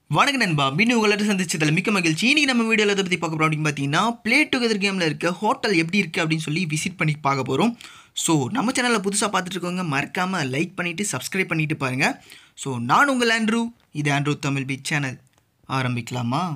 வணக்கம் நண்பா மீண்டும் உங்களோட சந்திச்சதில் மிக்க மகிழ்ச்சி இன்னைக்கு நம்ம வீடியோவில் எதை பற்றி பார்க்க போகிறோம் அப்படின்னு பார்த்தீங்கன்னா ப்ளே டுகெதர் கேமில் இருக்க ஹோட்டல் எப்படி இருக்குது அப்படின்னு சொல்லி விசிட் பண்ணி பார்க்க போகிறோம் ஸோ நம்ம சேனலில் புதுசாக பார்த்துட்டு இருக்கவங்க மறக்காமல் லைக் பண்ணிவிட்டு சப்ஸ்கிரைப் பண்ணிட்டு பாருங்கள் ஸோ நான் உங்கள் ஆண்ட்ரூ இது ஆண்ட்ரூ தமிழ் பீச் சேனல் ஆரம்பிக்கலாமா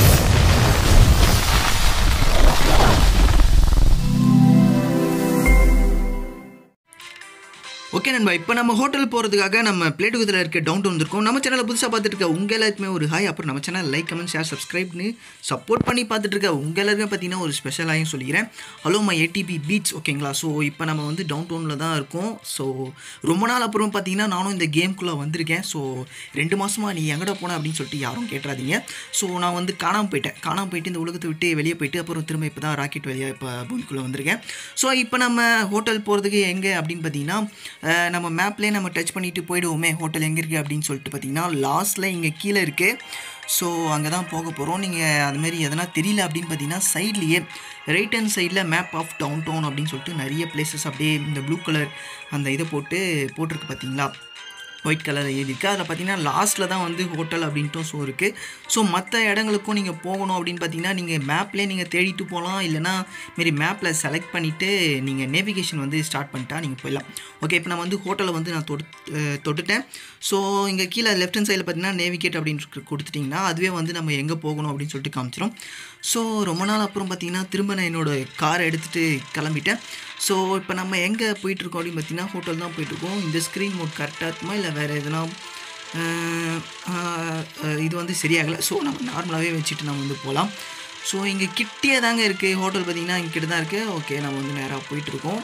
ஓகே நண்பா இப்போ நம்ம ஹோட்டல் போகிறதுக்காக நம்ம பிளேட் குதில் இருக்க டவுன் டவுன் இருக்கோம் நம்ம சேனலை புதுசாக பார்த்துட்டு இருக்க உங்கள் எல்லாருக்குமே ஒரு ஹாய் அப்புறம் நம்ம சேனல் லைக் கமெண்ட் ஷேர் சப்ஸ்கிரைப்னு சப்போர்ட் பண்ணி பார்த்துட்டு இருக்க உங்கள் எல்லாருமே பார்த்தீங்கன்னா ஒரு ஸ்பெஷலாகவும் சொல்லிக்கிறேன் ஹலோ மை ஏடிபி பீச் ஓகேங்களா ஸோ இப்போ நம்ம வந்து டவுன் டவுனில் தான் இருக்கோம் ஸோ ரொம்ப நாள் அப்புறம் பார்த்தீங்கன்னா நானும் இந்த கேம்குள்ளே வந்திருக்கேன் ஸோ ரெண்டு மாதமாக நீ எங்கடா போன அப்படின்னு சொல்லிட்டு யாரும் கேட்டுறாதீங்க ஸோ நான் வந்து காணாமல் போயிட்டேன் காணாமல் போயிட்டு இந்த உலகத்தை விட்டு வெளியே போயிட்டு அப்புறம் திரும்ப இப்போ தான் ராக்கெட் வழியாக இப்போ பூமிக்குள்ளே வந்திருக்கேன் ஸோ இப்போ நம்ம ஹோட்டல் போகிறதுக்கு எங்கே அப்படின்னு பார்த்தீங்கன்னா அஹ், நம்ம மேப்லேயே நம்ம டச் பண்ணிட்டு போயிடுவோமே ஹோட்டல் எங்கே இருக்குது அப்படின்னு சொல்லிட்டு பார்த்தீங்கன்னா லாஸ்ட்டில் இங்கே கீழே இருக்குது ஸோ அங்கே தான் போக போகிறோம் நீங்கள் அதுமாரி எதனா தெரியல அப்படின்னு பார்த்தீங்கன்னா சைட்லேயே ரைட் ஹேண்ட் சைடில் மேப் ஆஃப் டவுன் டவுன் அப்படின்னு சொல்லிட்டு நிறைய பிளேசஸ் அப்படியே இந்த ப்ளூ கலர் அந்த இதை போட்டு போட்டிருக்கு பார்த்தீங்களா ஒயிட் கலர் எழுதிருக்கு அதில் பார்த்தீங்கன்னா லாஸ்ட்டில் தான் வந்து ஹோட்டல் அப்படின்ட்டும் ஸோ இருக்குது ஸோ மற்ற இடங்களுக்கும் நீங்கள் போகணும் அப்படின்னு பார்த்தீங்கன்னா நீங்கள் மேப்லேயே நீங்கள் தேடிட்டு போகலாம் இல்லைனா மாரி மேப்பில் செலக்ட் பண்ணிவிட்டு நீங்கள் நேவிகேஷன் வந்து ஸ்டார்ட் பண்ணிட்டா நீங்கள் போயிடலாம் ஓகே இப்போ நான் வந்து ஹோட்டலை வந்து நான் தொடு அஹ் தொட்டுட்டேன் ஸோ இங்கே கீழே லெஃப்ட் ஹேண்ட் சைடில் பார்த்தீங்கன்னா நேவிகேட் அப்படின்னு சொல்லி கொடுத்துட்டிங்கன்னா அதுவே வந்து நம்ம எங்கே போகணும் அப்படின்னு சொல்லிட்டு காமிச்சிடும் ஸோ ரொம்ப நாள் அப்புறம் பார்த்தீங்கன்னா திரும்ப நான் என்னோடய காரை எடுத்துகிட்டு கிளம்பிட்டேன் ஸோ இப்போ நம்ம எங்கே போயிட்டுருக்கோம் அப்படின்னு பார்த்தீங்கன்னா ஹோட்டல் தான் போயிட்டுருக்கோம் இந்த ஸ்க்ரீன் மோட் கரெக்டாக இருக்குமா இல்லை வேறு எதுனா அஹ், அஹ், அஹ், இது வந்து சரியாகலை ஸோ நம்ம நார்மலாகவே வச்சுட்டு நம்ம வந்து போகலாம் ஸோ இங்கே கிட்டே தாங்க இருக்குது ஹோட்டல் பார்த்தீங்கன்னா இங்கே கிட்ட தான் இருக்குது ஓகே நம்ம வந்து நேராக போயிட்டுருக்கோம்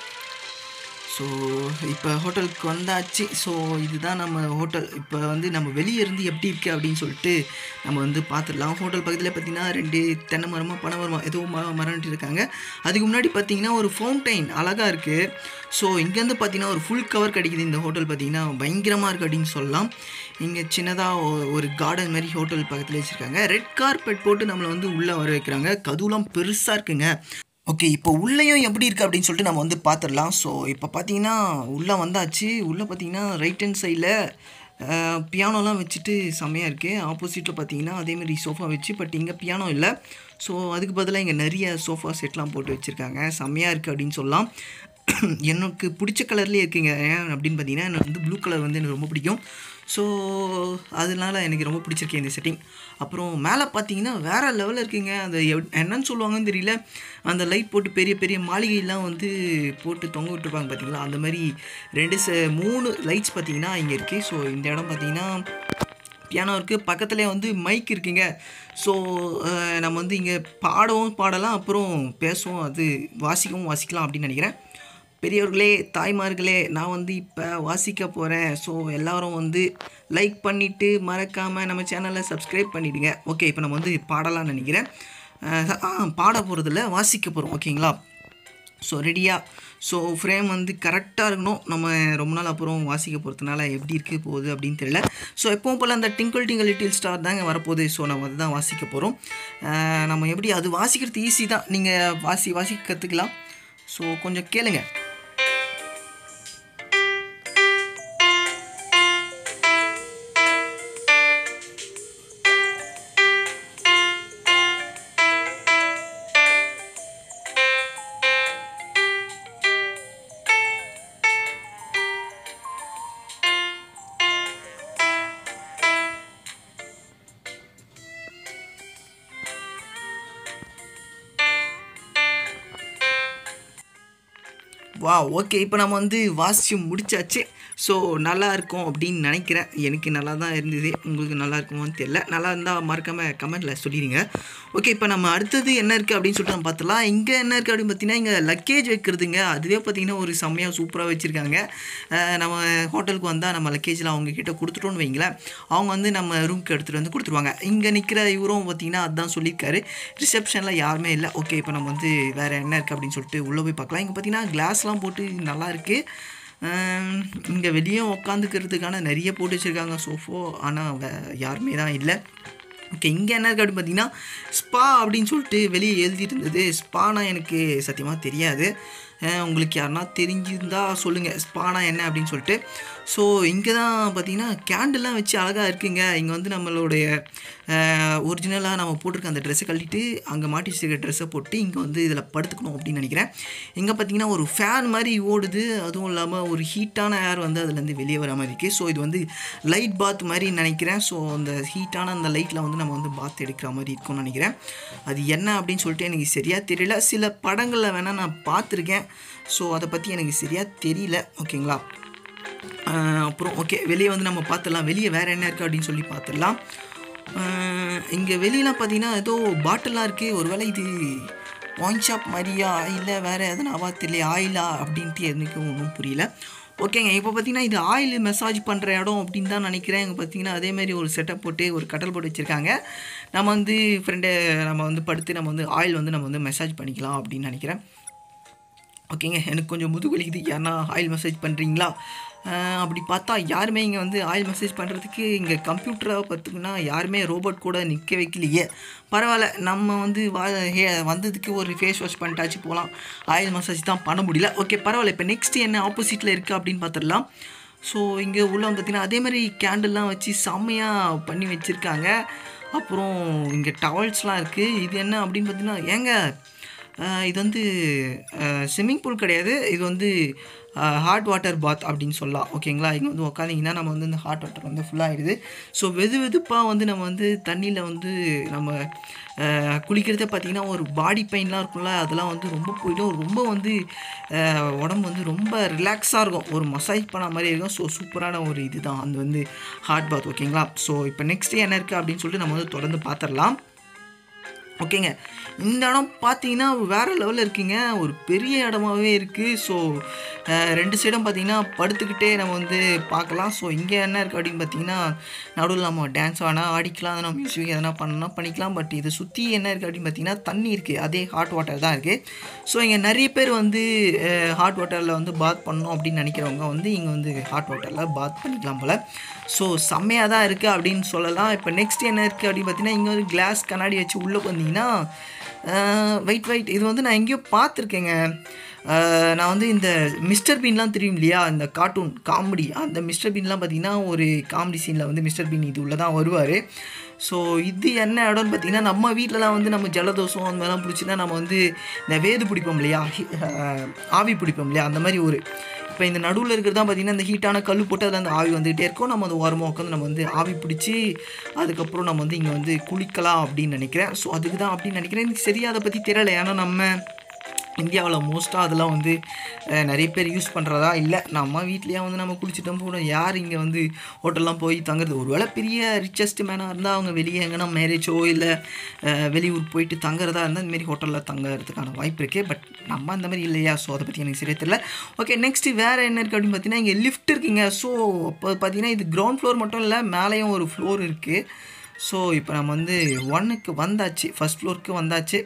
ஸோ இப்போ ஹோட்டலுக்கு வந்தாச்சு ஸோ இதுதான் நம்ம ஹோட்டல் இப்போ வந்து நம்ம வெளியே இருந்து எப்படி இருக்குது அப்படின்னு சொல்லிட்டு நம்ம வந்து பார்த்துடலாம் ஹோட்டல் பக்கத்தில் பார்த்தீங்கன்னா ரெண்டு தென்னை மரமாக பனை மரமாக ஏதோ ம மரம்ட்டு இருக்காங்க அதுக்கு முன்னாடி பார்த்தீங்கன்னா ஒரு ஃபவுண்டைன் அழகாக இருக்குது ஸோ இங்கேருந்து பார்த்தீங்கன்னா ஒரு ஃபுல் கவர் கிடைக்குது இந்த ஹோட்டல் பார்த்தீங்கன்னா பயங்கரமாக இருக்குது அப்படின்னு சொல்லலாம் இங்கே சின்னதாக ஒரு கார்டன் மாதிரி ஹோட்டல் பக்கத்தில் வச்சுருக்காங்க ரெட் கார்பெட் போட்டு நம்மளை வந்து உள்ளே வர வைக்கிறாங்க கதுலாம் பெருசாக இருக்குங்க ஓகே இப்போ உள்ளேயும் எப்படி இருக்குது அப்படின்னு சொல்லிட்டு நம்ம வந்து பார்த்துடலாம் ஸோ இப்போ பார்த்தீங்கன்னா உள்ளே வந்தாச்சு உள்ளே பார்த்தீங்கன்னா ரைட் ஹேண்ட் சைடில் பியானோலாம் வச்சுட்டு செம்மையாக இருக்குது ஆப்போசிட்டில் பார்த்தீங்கன்னா அதேமாரி சோஃபா வச்சு பட் இங்கே பியானோ இல்லை ஸோ அதுக்கு பதிலாக இங்கே நிறைய சோஃபா செட்லாம் போட்டு வச்சுருக்காங்க செம்மையாக இருக்குது அப்படின்னு சொல்லலாம் எனக்கு பிடிச்ச கலர்லேயே இருக்குங்க ஏன் அப்படின்னு பார்த்தீங்கன்னா எனக்கு வந்து ப்ளூ கலர் வந்து எனக்கு ரொம்ப பிடிக்கும் ஸோ அதனால எனக்கு ரொம்ப பிடிச்சிருக்கு இந்த செட்டிங் அப்புறம் மேலே பார்த்தீங்கன்னா வேறு லெவலில் இருக்குங்க அந்த எவ்- என்னன்னு சொல்லுவாங்கன்னு தெரியல அந்த லைட் போட்டு பெரிய பெரிய மாளிகைலாம் வந்து போட்டு தொங்க விட்டுருப்பாங்க பார்த்தீங்களா அந்த மாதிரி ரெண்டு ச மூணு லைட்ஸ் பார்த்தீங்கன்னா இங்கே இருக்குது ஸோ இந்த இடம் பார்த்தீங்கன்னா பியானோ இருக்குது பக்கத்துலேயே வந்து மைக் இருக்குங்க ஸோ நம்ம வந்து இங்கே பாடவும் பாடலாம் அப்புறம் பேசவும் அது வாசிக்கவும் வாசிக்கலாம் அப்படின்னு நினைக்கிறேன் பெரியவர்களே தாய்மார்களே நான் வந்து இப்போ வாசிக்க போகிறேன் ஸோ எல்லாரும் வந்து லைக் பண்ணிவிட்டு மறக்காமல் நம்ம சேனலை சப்ஸ்கிரைப் பண்ணிவிடுங்க ஓகே இப்போ நம்ம வந்து பாடலாம்னு நினைக்கிறேன் அஹ், ஆ பாட போகிறதில்ல வாசிக்க போகிறோம் ஓகேங்களா ஸோ ரெடியாக ஸோ ஃப்ரேம் வந்து கரெக்டாக இருக்கணும் நம்ம ரொம்ப நாள் அப்புறம் வாசிக்க போகிறதுனால எப்படி இருக்க போகுது அப்படின்னு தெரியல ஸோ எப்பவும் போல் அந்த டிங்கிள் டிங்கிள் லிட்டில் ஸ்டார் தாங்க வரப்போகுது ஸோ நம்ம அதுதான் வாசிக்க போகிறோம் நம்ம எப்படி அது வாசிக்கிறது ஈஸி தான் நீங்கள் வாசி வாசிக்க கற்றுக்கலாம் ஸோ கொஞ்சம் கேளுங்க வா ஓகே இப்போ நம்ம வந்து வாசித்து முடிச்சாச்சு ஸோ நல்லா இருக்கும் அப்படின்னு நினைக்கிறேன் எனக்கு நல்லா தான் இருந்தது உங்களுக்கு நல்லா இருக்குமான்னு தெரியல நல்லா இருந்தால் மறக்காமல் கமெண்ட்டில் சொல்லிடுங்க ஓகே இப்போ நம்ம அடுத்தது என்ன இருக்குது அப்படின்னு சொல்லிட்டு நம்ம பார்த்துலாம் இங்கே என்ன இருக்குது அப்படின்னு பார்த்தீங்கன்னா இங்கே லக்கேஜ் வைக்கிறதுங்க அதுவே பார்த்தீங்கன்னா ஒரு செம்மையாக சூப்பராக வச்சுருக்காங்க நம்ம ஹோட்டலுக்கு வந்தால் நம்ம லக்கேஜில் அவங்க கிட்ட கொடுத்துட்டோன்னு வைங்களேன் அவங்க வந்து நம்ம ரூம்க்கு எடுத்துகிட்டு வந்து கொடுத்துருவாங்க இங்கே நிற்கிற இவரும் பார்த்தீங்கன்னா அதுதான் சொல்லியிருக்காரு ரிசப்ஷனில் யாருமே இல்லை ஓகே இப்போ நம்ம வந்து வேறு என்ன இருக்குது அப்படின்னு சொல்லிட்டு உள்ளே போய் பார்க்கலாம் இங்கே பார்த்தீங்கன்னா கிளாஸ்லாம் போட்டு நல்லா இருக்குது இங்கே வெளியே உட்காந்துக்கிறதுக்கான நிறைய போட்டு வச்சுருக்காங்க சோஃபோ ஆனால் யாருமே தான் இல்லை ஓகே இங்கே என்ன இருக்குது அப்படின்னு பார்த்தீங்கன்னா ஸ்பா அப்படின்னு சொல்லிட்டு வெளியே எழுதிட்டு இருந்தது ஸ்பானா எனக்கு சத்தியமாக தெரியாது அஹ் உங்களுக்கு யாருன்னா தெரிஞ்சிருந்தா சொல்லுங்கள் ஸ்பானா என்ன அப்படின்னு சொல்லிட்டு ஸோ இங்கே தான் பார்த்தீங்கன்னா கேண்டெல்லாம் வச்சு அழகாக இருக்குங்க இங்கே வந்து நம்மளுடைய ஒரிஜினலாக நம்ம போட்டிருக்க அந்த ட்ரெஸ்ஸை கழட்டிட்டு அங்கே மாட்டி வச்சிருக்க ட்ரெஸ்ஸை போட்டு இங்கே வந்து இதில் படுத்துக்கணும் அப்படின்னு நினைக்கிறேன் இங்கே பார்த்தீங்கன்னா ஒரு ஃபேன் மாதிரி ஓடுது அதுவும் இல்லாமல் ஒரு ஹீட்டான ஏர் வந்து அதுலேருந்து வெளியே வர மாதிரி இருக்குது ஸோ இது வந்து லைட் பாத் மாதிரி நினைக்கிறேன் ஸோ அந்த ஹீட்டான அந்த லைட்டில் வந்து நம்ம வந்து பாத் எடுக்கிற மாதிரி இருக்கும்னு நினைக்கிறேன் அது என்ன அப்படின்னு சொல்லிட்டு எனக்கு சரியாக தெரியல சில படங்களில் வேணால் நான் பார்த்துருக்கேன் ஸோ அதை பற்றி எனக்கு சரியாக தெரியல ஓகேங்களா ஆஹ் அப்புறம் ஓகே வெளியே வந்து நம்ம பார்த்துடலாம் வெளியே வேறு என்ன இருக்குது அப்படின்னு சொல்லி பார்த்துடலாம் இங்கே வெளியெலாம் பார்த்தீங்கன்னா ஏதோ பாட்டிலாம் இருக்குது ஒருவேளை இது ஒயின் ஷாப் மாதிரியா இல்லை வேறு எதனாவா தெரியல ஆயிலா அப்படின்ட்டு எனக்கு ஒன்றும் புரியல ஓகேங்க இப்போ பார்த்தீங்கன்னா இது ஆயில் மெசாஜ் பண்ணுற இடம் அப்படின்னு தான் நினைக்கிறேன் இங்கே பார்த்தீங்கன்னா அதேமாதிரி ஒரு செட்டப் போட்டு ஒரு கட்டல் போட்டு வச்சுருக்காங்க நம்ம வந்து ஃப்ரெண்டு நம்ம வந்து படுத்து நம்ம வந்து ஆயில் வந்து நம்ம வந்து மெசாஜ் பண்ணிக்கலாம் அப்படின்னு நினைக்கிறேன் ஓகேங்க எனக்கு கொஞ்சம் முதுகு வலிக்குது யாருன்னா ஆயில் மெசேஜ் பண்ணுறீங்களா அஹ் அப்படி பார்த்தா யாருமே இங்கே வந்து ஆயில் மெசேஜ் பண்ணுறதுக்கு இங்கே கம்ப்யூட்டரை பார்த்திங்கன்னா யாருமே ரோபோட் கூட நிற்க வைக்கலையே பரவாயில்ல நம்ம வந்து வா ஹே வந்ததுக்கு ஒரு ஃபேஸ் வாஷ் பண்ணிட்டாச்சு போகலாம் ஆயில் மசாஜ் தான் பண்ண முடியல ஓகே பரவாயில்ல இப்போ நெக்ஸ்ட் என்ன ஆப்போசிட்டில் இருக்குது அப்படின்னு பார்த்துடலாம் ஸோ இங்கே உள்ள வந்து பார்த்திங்கன்னா அதே மாதிரி கேண்டில்லாம் வச்சு செம்மையாக பண்ணி வச்சுருக்காங்க அப்புறம் இங்கே டவல்ஸ்லாம் இருக்குது இது என்ன அப்படின்னு பார்த்தீங்கன்னா ஏங்க ஆஹ் இது வந்து ஸ்விம்மிங் பூல் கிடையாது இது வந்து ஹாட் வாட்டர் பாத் அப்படின்னு சொல்லலாம் ஓகேங்களா இங்கே வந்து உக்காந்திங்கன்னா நம்ம வந்து இந்த ஹாட் வாட்டர் வந்து ஃபுல்லாகிடுது ஸோ வெது வெதுப்பாக வந்து நம்ம வந்து தண்ணியில் வந்து நம்ம ஆஹ் குளிக்கிறதே பார்த்திங்கன்னா ஒரு பாடி பெயின்லாம் இருக்கும்ல அதெல்லாம் வந்து ரொம்ப போயிடும் ரொம்ப வந்து ஆஹ் உடம்பு வந்து ரொம்ப ரிலாக்ஸாக இருக்கும் ஒரு மசாஜ் பண்ண மாதிரி இருக்கும் ஸோ சூப்பரான ஒரு இது தான் அது வந்து ஹாட் பாத் ஓகேங்களா ஸோ இப்போ நெக்ஸ்ட்டு என்ன இருக்குது அப்படின்னு சொல்லிட்டு நம்ம வந்து தொடர்ந்து பார்த்துடலாம் ஓகேங்க இந்த இடம் பார்த்தீங்கன்னா வேறு லெவலில் இருக்குங்க ஒரு பெரிய இடமாவே இருக்குது ஸோ ரெண்டு சைடும் பார்த்தீங்கன்னா படுத்துக்கிட்டே நம்ம வந்து பார்க்கலாம் ஸோ இங்கே என்ன இருக்குது அப்படின்னு பார்த்தீங்கன்னா நடுவில் நம்ம டான்ஸ் ஆனால் ஆடிக்கலாம் நம்ம மியூசிக் எதனா பண்ணலாம் பண்ணிக்கலாம் பட் இதை சுற்றி என்ன இருக்குது அப்படின்னு பார்த்தீங்கன்னா தண்ணி இருக்குது அதே ஹாட் வாட்டர் தான் இருக்குது ஸோ இங்கே நிறைய பேர் வந்து ஹாட் வாட்டரில் வந்து பாத் பண்ணணும் அப்படின்னு நினைக்கிறவங்க வந்து இங்கே வந்து ஹாட் வாட்டரில் பாத் பண்ணிக்கலாம் போல் ஸோ செம்மையாக தான் இருக்குது அப்படின்னு சொல்லலாம் இப்போ நெக்ஸ்ட் என்ன இருக்குது அப்படின்னு பார்த்தீங்கன்னா இங்கே ஒரு கிளாஸ் கண்ணாடி வச்சு உள்ளே வந்தீங்கன்னா வெயிட் வெயிட் இது வந்து நான் எங்கேயோ பார்த்துருக்கேங்க ஆஹ் நான் வந்து இந்த மிஸ்டர் பீன்லாம் தெரியும் இல்லையா இந்த கார்ட்டூன் காமெடி அந்த மிஸ்டர் பீன்லாம் பார்த்தீங்கன்னா ஒரு காமெடி சீனில் வந்து மிஸ்டர் பீன் இது உள்ளே தான் வருவார் ஸோ இது என்ன இடம்னு பார்த்தீங்கன்னா நம்ம வீட்டிலலாம் வந்து நம்ம ஜலதோஷம் அந்த மாதிரிலாம் பிடிச்சின்னா நம்ம வந்து இந்த வேது பிடிப்போம் இல்லையா ஹி- ஆஹ் ஆவி பிடிப்போம் இல்லையா அந்த மாதிரி ஒரு இப்போ இந்த நடுவில் இருக்கிறது தான் பார்த்தீங்கன்னா இந்த ஹீட்டான கல் போட்டு அதில் அந்த ஆவி வந்துகிட்டே இருக்கும் நம்ம அந்த ஓரமாக உட்காந்து நம்ம வந்து ஆவி பிடிச்சி அதுக்கப்புறம் நம்ம வந்து இங்கே வந்து குளிக்கலாம் அப்படின்னு நினைக்கிறேன் ஸோ அதுக்கு தான் அப்படின்னு நினைக்கிறேன் எனக்கு சரியாக அதை பற்றி தெரியல ஏன்னா நம்ம இந்தியாவில் மோஸ்ட்டாக அதெல்லாம் வந்து அஹ், நிறைய பேர் யூஸ் பண்ணுறதா இல்லை நம்ம வீட்லேயே வந்து நம்ம குளிச்சுட்டோம் போகிறோம் யார் இங்கே வந்து ஹோட்டல்லாம் போய் தங்குறது ஒருவேளை பெரிய ரிச்சஸ்ட் மேனாக இருந்தால் அவங்க வெளியே எங்கன்னா மேரேஜோ இல்லை அஹ், வெளியூர் போயிட்டு தங்குறதா இருந்தால் இந்த மாதிரி ஹோட்டலில் தங்குறதுக்கான வாய்ப்பு இருக்குது பட் நம்ம அந்த மாதிரி இல்லையா ஸோ அதை பற்றி எனக்கு சரியா தெரியல ஓகே நெக்ஸ்ட்டு வேறு என்ன இருக்குது அப்படின்னு பார்த்தீங்கன்னா இங்கே லிஃப்ட் இருக்குங்க ஸோ அப்போ பார்த்தீங்கன்னா இது கிரவுண்ட் ஃப்ளோர் மட்டும் இல்லை மேலேயும் ஒரு ஃப்ளோர் இருக்குது ஸோ இப்போ நம்ம வந்து ஒன்னுக்கு வந்தாச்சு ஃபஸ்ட் ஃப்ளோருக்கு வந்தாச்சு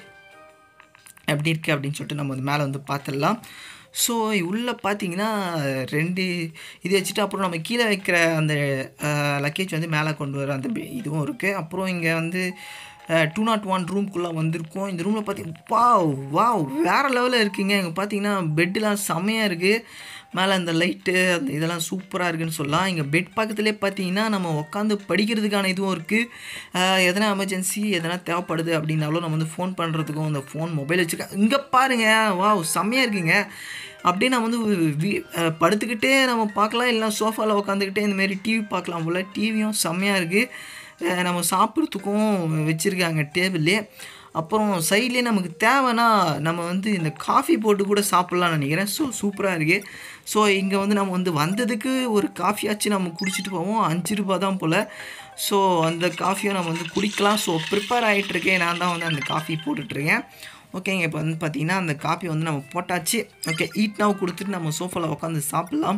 எப்படி இருக்குது அப்படின்னு சொல்லிட்டு நம்ம வந்து மேலே வந்து பார்த்துடலாம் ஸோ உள்ளே பார்த்தீங்கன்னா ரெண்டு இது வச்சுட்டு அப்புறம் நம்ம கீழே வைக்கிற அந்த லக்கேஜ் வந்து மேலே கொண்டு வர அந்த பி- இதுவும் இருக்குது அப்புறம் இங்கே வந்து டூ நாட் ஒன் ரூம்குள்ளே வந்திருக்கோம் இந்த ரூமில் பார்த்தீங்கன்னா வாவ் வாவ் வேறு லெவலில் இருக்குங்க இங்கே பார்த்தீங்கன்னா பெட்டுலாம் செம்மையாக இருக்குது மேலே அந்த லைட்டு அந்த இதெல்லாம் சூப்பராக இருக்குன்னு சொல்லலாம் இங்கே பெட் பக்கத்துலேயே பார்த்தீங்கன்னா நம்ம உட்காந்து படிக்கிறதுக்கான இதுவும் இருக்குது எதனா எமர்ஜென்சி எதனா தேவைப்படுது அப்படின்னாலும் நம்ம வந்து ஃபோன் பண்ணுறதுக்கும் இந்த ஃபோன் மொபைல் வச்சுருக்கேன் இங்கே பாருங்க வாவ் செம்மையாக இருக்குங்க அப்படியே நம்ம வந்து வி- அஹ் படுத்துக்கிட்டே நம்ம பார்க்கலாம் இல்லை சோஃபாவில் உட்காந்துக்கிட்டே இந்தமாரி டிவி பார்க்கலாம் போல் டிவியும் செம்மையாக இருக்குது நம்ம சாப்பிட்றதுக்கும் வச்சுருக்காங்க டேபிள்லே அப்புறம் சைட்லேயே நமக்கு தேவைன்னா நம்ம வந்து இந்த காஃபி போட்டு கூட சாப்பிட்லாம்னு நினைக்கிறேன் ஸோ சூப்பராக இருக்குது ஸோ இங்கே வந்து நம்ம வந்து வந்ததுக்கு ஒரு காஃபியாச்சும் நம்ம குடிச்சிட்டு போவோம் அஞ்சு ரூபா தான் போல் ஸோ அந்த காஃபியும் நம்ம வந்து குடிக்கலாம் ஸோ ப்ரிப்பேர் ஆகிட்டுருக்கேன் நான் தான் வந்து அந்த காஃபி போட்டுட்ருக்கேன் ஓகேங்க இப்போ வந்து பார்த்தீங்கன்னா அந்த காஃபி வந்து நம்ம போட்டாச்சு ஓகே ஈட் நாவ் கொடுத்துட்டு நம்ம சோஃபாவில் உட்காந்து சாப்பிட்லாம்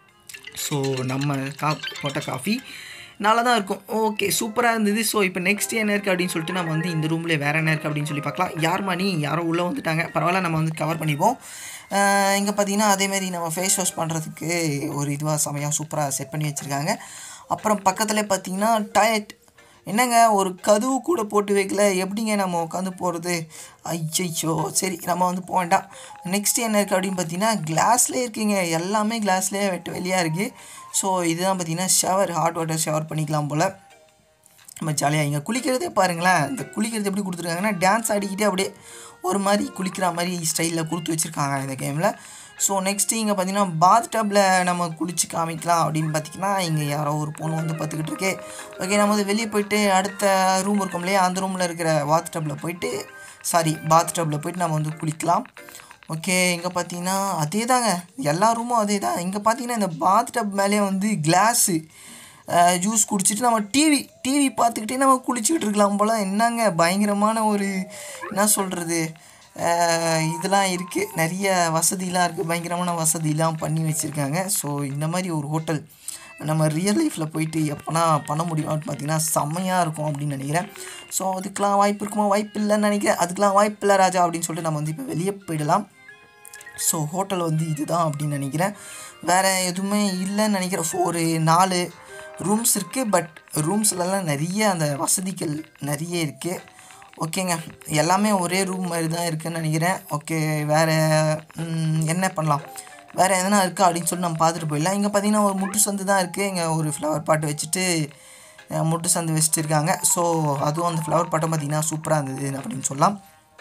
ஸோ நம்ம கா போட்ட காஃபி நல்லா தான் இருக்கும் ஓகே சூப்பராக இருந்தது ஸோ இப்போ நெக்ஸ்ட் என்ன இருக்குது அப்படின்னு சொல்லிட்டு நம்ம வந்து இந்த ரூமில் வேறு என்ன இருக்குது அப்படின்னு சொல்லி பார்க்கலாம் யார் மணி யாரோ உள்ளே வந்துட்டாங்க பரவாயில்ல நம்ம வந்து கவர் பண்ணிப்போம் இங்கே பார்த்தீங்கன்னா அதேமாரி நம்ம ஃபேஸ் வாஷ் பண்ணுறதுக்கு ஒரு இதுவாக செமையாக சூப்பராக செட் பண்ணி வச்சுருக்காங்க அப்புறம் பக்கத்தில் பார்த்தீங்கன்னா டாய்லெட் என்னங்க ஒரு கதவு கூட போட்டு வைக்கல எப்படிங்க நம்ம உட்காந்து போகிறது ஐயோ சரி நம்ம வந்து போக வேண்டாம் நெக்ஸ்ட் என்ன இருக்குது அப்படின்னு பார்த்தீங்கன்னா கிளாஸ்லேயே இருக்குங்க எல்லாமே கிளாஸ்லேயே வெட்டு வெளியாக இருக்குது ஸோ இதுதான் பார்த்தீங்கன்னா ஷவர் ஹாட் வாட்டர் ஷவர் பண்ணிக்கலாம் போல் நம்ம ஜாலியாக இங்கே குளிக்கிறதே பாருங்களேன் இந்த குளிக்கிறது எப்படி கொடுத்துருக்காங்கன்னா டான்ஸ் ஆடிக்கிட்டே அப்படியே ஒரு மாதிரி குளிக்கிற மாதிரி ஸ்டைலில் கொடுத்து வச்சுருக்காங்க இந்த கேமில் ஸோ நெக்ஸ்ட்டு இங்கே பார்த்தீங்கன்னா பாத் டப்பில் நம்ம குளிச்சு காமிக்கலாம் அப்படின்னு பார்த்தீங்கன்னா இங்கே யாரோ ஒரு பொண்ணு வந்து பார்த்துக்கிட்டு இருக்கு ஓகே நம்ம வந்து வெளியே போயிட்டு அடுத்த ரூம் இருக்கும் இல்லையா அந்த ரூமில் இருக்கிற பாத் டப்பில் போயிட்டு சாரி பாத் டப்பில் போயிட்டு நம்ம வந்து குளிக்கலாம் ஓகே இங்கே பார்த்தீங்கன்னா அதே தாங்க எல்லா ரூமும் அதே தான் இங்கே பார்த்தீங்கன்னா இந்த பாத் டப் மேலேயே வந்து கிளாஸு ஜூஸ் குடிச்சிட்டு நம்ம டிவி டிவி பார்த்துக்கிட்டே நம்ம குளிச்சுக்கிட்டு இருக்கலாம் போல் என்னங்க பயங்கரமான ஒரு என்ன சொல்கிறது இதெல்லாம் இருக்குது நிறைய வசதிலாம் இருக்குது பயங்கரமான வசதிலாம் பண்ணி வச்சுருக்காங்க ஸோ இந்த மாதிரி ஒரு ஹோட்டல் நம்ம ரியல் லைஃப்பில் போயிட்டு எப்போனா பண்ண முடியும்னு பார்த்தீங்கன்னா செம்மையாக இருக்கும் அப்படின்னு நினைக்கிறேன் ஸோ அதுக்கெலாம் வாய்ப்பு இருக்குமா வாய்ப்பு இல்லைன்னு நினைக்கிறேன் அதுக்கெலாம் வாய்ப்பு இல்லை ராஜா அப்படின்னு சொல்லிட்டு நம்ம வந்து இப்போ வெளியே போயிடலாம் ஸோ ஹோட்டல் வந்து இதுதான் அப்படின்னு நினைக்கிறேன் வேறு எதுவுமே இல்லைன்னு நினைக்கிறேன் ஸோ ஒரு நாலு ரூம்ஸ் இருக்குது பட் ரூம்ஸ்லலாம் நிறைய அந்த வசதிகள் நிறைய இருக்குது ஓகேங்க எல்லாமே ஒரே ரூம் மாதிரி தான் இருக்குதுன்னு நினைக்கிறேன் ஓகே வேறு என்ன பண்ணலாம் வேறு எதனா இருக்கா அப்படின்னு சொல்லி நம்ம பார்த்துட்டு போயிடலாம் இங்கே பார்த்தீங்கன்னா ஒரு முட்டு சந்து தான் இருக்குது இங்கே ஒரு ஃப்ளவர் பாட்டு வச்சுட்டு முட்டு சந்து வச்சுட்டு இருக்காங்க ஸோ அதுவும் அந்த ஃப்ளவர் பாட்டம் பார்த்திங்கன்னா சூப்பராக இருந்தது அப்படின்னு சொல்லலாம்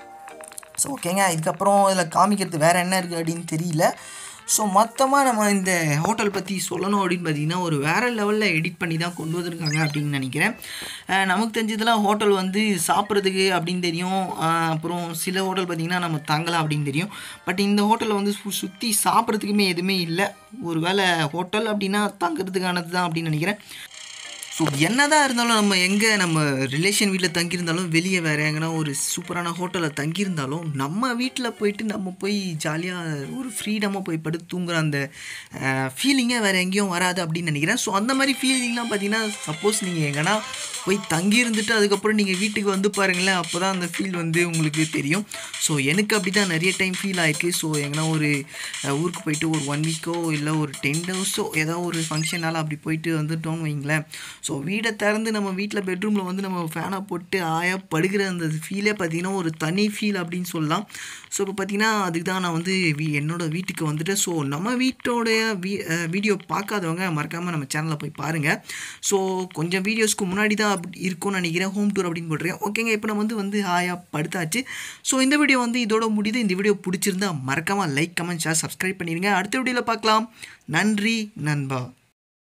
ஸோ ஓகேங்க இதுக்கப்புறம் இதில் காமிக்கிறது வேறு என்ன இருக்குது அப்படின்னு தெரியல ஸோ மொத்தமாக நம்ம இந்த ஹோட்டல் பற்றி சொல்லணும் அப்படின்னு பார்த்தீங்கன்னா ஒரு வேறு லெவலில் எடிட் பண்ணி தான் கொண்டு வந்திருக்காங்க அப்படின்னு நினைக்கிறேன் நமக்கு தெரிஞ்சதெல்லாம் ஹோட்டல் வந்து சாப்பிட்றதுக்கு அப்படின்னு தெரியும் அப்புறம் சில ஹோட்டல் பார்த்திங்கன்னா நம்ம தங்கலாம் அப்படின்னு தெரியும் பட் இந்த ஹோட்டலில் வந்து சுற்றி சாப்பிட்றதுக்குமே எதுவுமே இல்லை ஒரு வேளை ஹோட்டல் அப்படின்னா தங்குறதுக்கானது தான் அப்படின்னு நினைக்கிறேன் ஸோ என்ன தான் இருந்தாலும் நம்ம எங்கே நம்ம ரிலேஷன் வீட்டில் தங்கியிருந்தாலும் வெளியே வேறு எங்கன்னா ஒரு சூப்பரான ஹோட்டலில் தங்கியிருந்தாலும் நம்ம வீட்டில் போயிட்டு நம்ம போய் ஜாலியாக ஒரு ஃப்ரீடமாக போய் படுத்து தூங்குற அந்த ஃபீலிங்கே வேறு எங்கேயும் வராது அப்படின்னு நினைக்கிறேன் ஸோ அந்த மாதிரி ஃபீலிங்லாம் பார்த்தீங்கன்னா சப்போஸ் நீங்கள் எங்கன்னா போய் தங்கியிருந்துட்டு அதுக்கப்புறம் நீங்கள் வீட்டுக்கு வந்து பாருங்களேன் அப்போ தான் அந்த ஃபீல் வந்து உங்களுக்கு தெரியும் ஸோ எனக்கு அப்படி தான் நிறைய டைம் ஃபீல் ஆயிருக்கு ஸோ எங்கன்னா ஒரு ஊருக்கு போயிட்டு ஒரு ஒன் வீக்கோ இல்லை ஒரு டென் டேஸோ ஏதோ ஒரு ஃபங்க்ஷனால் அப்படி போயிட்டு வந்துட்டோம்னு வைங்களேன் ஸோ வீடை திறந்து நம்ம வீட்டில் பெட்ரூமில் வந்து நம்ம ஃபேனாக போட்டு ஆயா படுகிற அந்த ஃபீலே பார்த்திங்கன்னா ஒரு தனி ஃபீல் அப்படின்னு சொல்லலாம் ஸோ இப்போ பார்த்திங்கன்னா அதுக்கு தான் நான் வந்து வீ என்னோடய வீட்டுக்கு வந்துட்டேன் ஸோ நம்ம வீட்டோடைய வீ வீடியோ பார்க்காதவங்க மறக்காமல் நம்ம சேனலில் போய் பாருங்கள் ஸோ கொஞ்சம் வீடியோஸ்க்கு முன்னாடி தான் அப்படி இருக்கும்னு நினைக்கிறேன் ஹோம் டூர் அப்படின்னு போட்டிருக்கேன் ஓகேங்க இப்போ நம்ம வந்து வந்து ஹாயாக படுத்தாச்சு ஸோ இந்த வீடியோ வந்து இதோட முடியுது இந்த வீடியோ பிடிச்சிருந்தா மறக்காமல் லைக் கமெண்ட் ஷேர் சப்ஸ்கிரைப் பண்ணிடுங்க அடுத்த வீடியோவில் பார்க்கலாம் நன்றி நண்பா